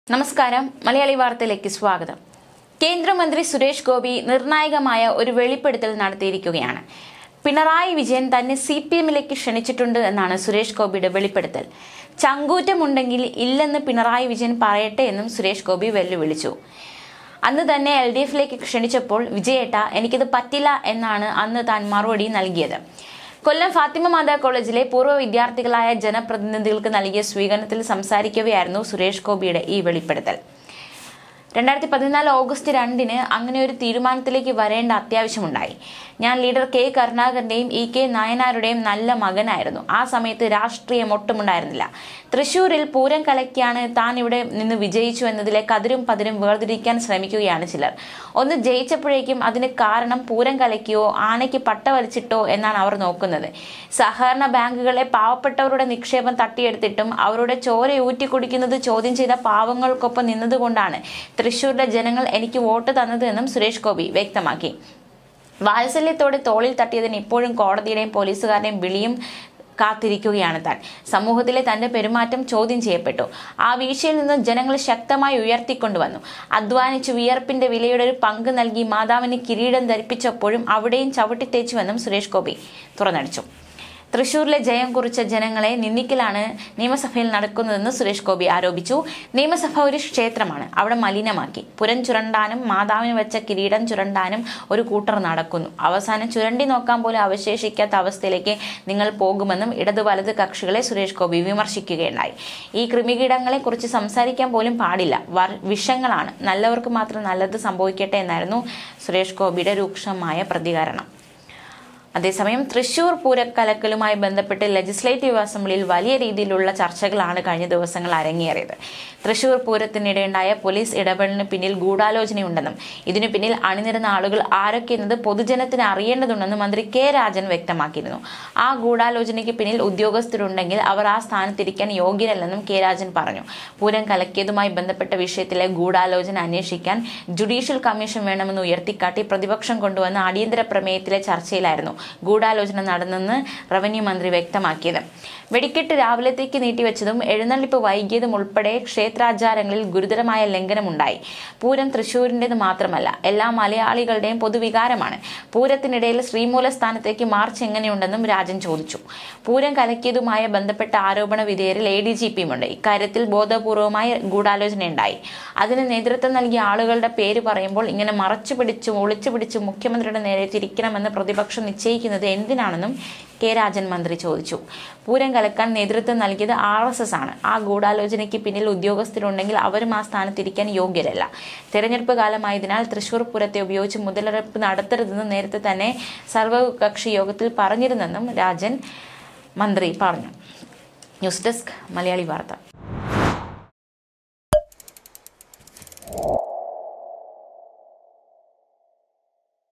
നമസ്കാരം മലയാളി വാർത്തയിലേക്ക് സ്വാഗതം കേന്ദ്രമന്ത്രി സുരേഷ് ഗോപി നിർണായകമായ ഒരു വെളിപ്പെടുത്തൽ നടത്തിയിരിക്കുകയാണ് പിണറായി വിജയൻ തന്നെ സി പി എമ്മിലേക്ക് ക്ഷണിച്ചിട്ടുണ്ട് എന്നാണ് സുരേഷ് ഗോപിയുടെ വെളിപ്പെടുത്തൽ ചങ്കൂറ്റമുണ്ടെങ്കിൽ ഇല്ലെന്ന് പിണറായി വിജയൻ പറയട്ടെ എന്നും സുരേഷ് ഗോപി വെല്ലുവിളിച്ചു അന്ന് തന്നെ എൽ ഡി എഫിലേക്ക് ക്ഷണിച്ചപ്പോൾ വിജയേട്ട എനിക്കിത് പറ്റില്ല എന്നാണ് അന്ന് താൻ മറുപടി നൽകിയത് കൊല്ലം ഫാത്തിമ മാതാ കോളേജിലെ പൂർവ്വ വിദ്യാർത്ഥികളായ ജനപ്രതിനിധികൾക്ക് നൽകിയ സ്വീകരണത്തിൽ സംസാരിക്കവെയായിരുന്നു സുരേഷ് ഗോപിയുടെ ഈ വെളിപ്പെടുത്തൽ രണ്ടായിരത്തി പതിനാല് ഓഗസ്റ്റ് രണ്ടിന് അങ്ങനെ ഒരു തീരുമാനത്തിലേക്ക് വരേണ്ട അത്യാവശ്യമുണ്ടായി ഞാൻ ലീഡർ കെ കരുണാകരന്റെയും ഇ കെ നായനാരുടെയും നല്ല മകനായിരുന്നു ആ സമയത്ത് രാഷ്ട്രീയം ഒട്ടുമുണ്ടായിരുന്നില്ല തൃശൂരിൽ പൂരം കലക്കിയാണ് താൻ ഇവിടെ നിന്ന് വിജയിച്ചു എന്നതിലെ കതിരും പതിരും വേർതിരിക്കാൻ ശ്രമിക്കുകയാണ് ചിലർ ഒന്ന് ജയിച്ചപ്പോഴേക്കും അതിന് കാരണം പൂരം കലക്കിയോ ആനയ്ക്ക് പട്ട വലിച്ചിട്ടോ എന്നാണ് അവർ നോക്കുന്നത് സഹകരണ ബാങ്കുകളെ പാവപ്പെട്ടവരുടെ നിക്ഷേപം തട്ടിയെടുത്തിട്ടും അവരുടെ ചോര ഊറ്റി കുടിക്കുന്നത് ചോദ്യം ചെയ്ത പാവങ്ങൾക്കൊപ്പം നിന്നതുകൊണ്ടാണ് തൃശൂരിലെ ജനങ്ങൾ എനിക്ക് വോട്ട് തന്നത് എന്നും സുരേഷ് ഗോപി വ്യക്തമാക്കി വാത്സല്യത്തോടെ തോളിൽ തട്ടിയതിന് ഇപ്പോഴും കോടതിയുടെയും പോലീസുകാരുടെയും വിളിയും കാത്തിരിക്കുകയാണ് താൻ സമൂഹത്തിലെ തന്റെ പെരുമാറ്റം ചോദ്യം ചെയ്യപ്പെട്ടു ആ വീഴ്ചയിൽ നിന്ന് ജനങ്ങൾ ശക്തമായി ഉയർത്തിക്കൊണ്ടുവന്നു അധ്വാനിച്ചു വിയർപ്പിന്റെ വിലയുടെ ഒരു പങ്ക് നൽകി മാതാവിന് കിരീടം ധരിപ്പിച്ചപ്പോഴും അവിടെയും ചവിട്ടിത്തേച്ചുവെന്നും സുരേഷ് ഗോപി തുറന്നടിച്ചു തൃശൂരിലെ ജയം കുറിച്ച ജനങ്ങളെ നിന്ദിക്കലാണ് നിയമസഭയിൽ നടക്കുന്നതെന്ന് സുരേഷ് ഗോപി ആരോപിച്ചു നിയമസഭ ഒരു ക്ഷേത്രമാണ് അവിടെ മലിനമാക്കി പുരം ചുരണ്ടാനും മാതാവിന് വെച്ച കിരീടം ചുരണ്ടാനും ഒരു കൂട്ടർ നടക്കുന്നു അവസാനം ചുരണ്ടി നോക്കാൻ പോലും അവശേഷിക്കാത്ത അവസ്ഥയിലേക്ക് നിങ്ങൾ പോകുമെന്നും ഇടത് വലത് കക്ഷികളെ സുരേഷ് ഗോപി വിമർശിക്കുകയുണ്ടായി ഈ കൃമികീടങ്ങളെ കുറിച്ച് സംസാരിക്കാൻ പോലും പാടില്ല വർ- വിഷങ്ങളാണ് നല്ലവർക്ക് മാത്രം നല്ലത് സംഭവിക്കട്ടെ എന്നായിരുന്നു സുരേഷ് ഗോപിയുടെ രൂക്ഷമായ പ്രതികരണം അതേസമയം തൃശൂർ പൂരക്കലക്കലുമായി ബന്ധപ്പെട്ട് ലെജിസ്ലേറ്റീവ് അസംബ്ലിയിൽ വലിയ രീതിയിലുള്ള ചർച്ചകളാണ് കഴിഞ്ഞ ദിവസങ്ങൾ അരങ്ങേറിയത് തൃശൂർ പൂരത്തിനിടെയുണ്ടായ പോലീസ് ഇടപെടലിന് പിന്നിൽ ഗൂഢാലോചനയുണ്ടെന്നും ഇതിനു പിന്നിൽ അണിനിരുന്ന ആളുകൾ ആരൊക്കെയെന്നത് പൊതുജനത്തിന് അറിയേണ്ടതുണ്ടെന്നും മന്ത്രി കെ രാജൻ വ്യക്തമാക്കിയിരുന്നു ആ ഗൂഢാലോചനയ്ക്ക് പിന്നിൽ ഉദ്യോഗസ്ഥരുണ്ടെങ്കിൽ അവർ ആ സ്ഥാനത്തിരിക്കാൻ യോഗ്യരല്ലെന്നും കെ രാജൻ പറഞ്ഞു പൂരം കലക്കിയതുമായി ബന്ധപ്പെട്ട വിഷയത്തിലെ ഗൂഢാലോചന അന്വേഷിക്കാൻ ജുഡീഷ്യൽ കമ്മീഷൻ വേണമെന്ന് ഉയർത്തിക്കാട്ടി പ്രതിപക്ഷം കൊണ്ടുവന്ന അടിയന്തര പ്രമേയത്തിലെ ചർച്ചയിലായിരുന്നു ഗൂഢാലോചന നടന്നെന്ന് റവന്യൂ മന്ത്രി വ്യക്തമാക്കിയത് വെടിക്കെട്ട് രാവിലത്തേക്ക് നീട്ടിവെച്ചതും എഴുന്നള്ളിപ്പ് വൈകിയതും ഉൾപ്പെടെ ക്ഷേത്രാചാരങ്ങളിൽ ഗുരുതരമായ ലംഘനമുണ്ടായി പൂരം തൃശൂരിൻ്റെത് മാത്രമല്ല എല്ലാ മലയാളികളുടെയും പൊതുവികാരമാണ് പൂരത്തിനിടയിൽ ശ്രീമൂല സ്ഥാനത്തേക്ക് മാർച്ച് എങ്ങനെയുണ്ടെന്നും രാജൻ ചോദിച്ചു പൂരം കലക്കിയതുമായ ബന്ധപ്പെട്ട ആരോപണ വിധേയരിൽ എ ഡി ജി പിയുമുണ്ട് ഇക്കാര്യത്തിൽ ബോധപൂർവമായ ഗൂഢാലോചനയുണ്ടായി അതിന് നേതൃത്വം നൽകിയ ആളുകളുടെ പേര് പറയുമ്പോൾ ഇങ്ങനെ മറച്ചു പിടിച്ചും ഒളിച്ചു പിടിച്ചും മുഖ്യമന്ത്രിയുടെ നേരെ തിരിക്കണമെന്ന് പ്രതിപക്ഷം നിശ്ചയിക്കുന്നത് എന്തിനാണെന്നും കെ രാജൻ മന്ത്രി ചോദിച്ചു പൂരം കലക്കാൻ നേതൃത്വം നൽകിയത് ആർ എസ് എസ് ആണ് ആ ഗൂഢാലോചനയ്ക്ക് പിന്നിൽ ഉദ്യോഗസ്ഥരുണ്ടെങ്കിൽ അവരും ആ സ്ഥാനത്തിരിക്കാൻ യോഗ്യരല്ല തെരഞ്ഞെടുപ്പ് കാലമായതിനാൽ തൃശൂർ പൂരത്തെ ഉപയോഗിച്ച് മുതലെടുപ്പ് നടത്തരുതെന്ന് നേരത്തെ തന്നെ സർവകക്ഷി യോഗത്തിൽ പറഞ്ഞിരുന്നെന്നും രാജൻ മന്ത്രി പറഞ്ഞു ന്യൂസ് ഡെസ്ക് മലയാളി വാർത്ത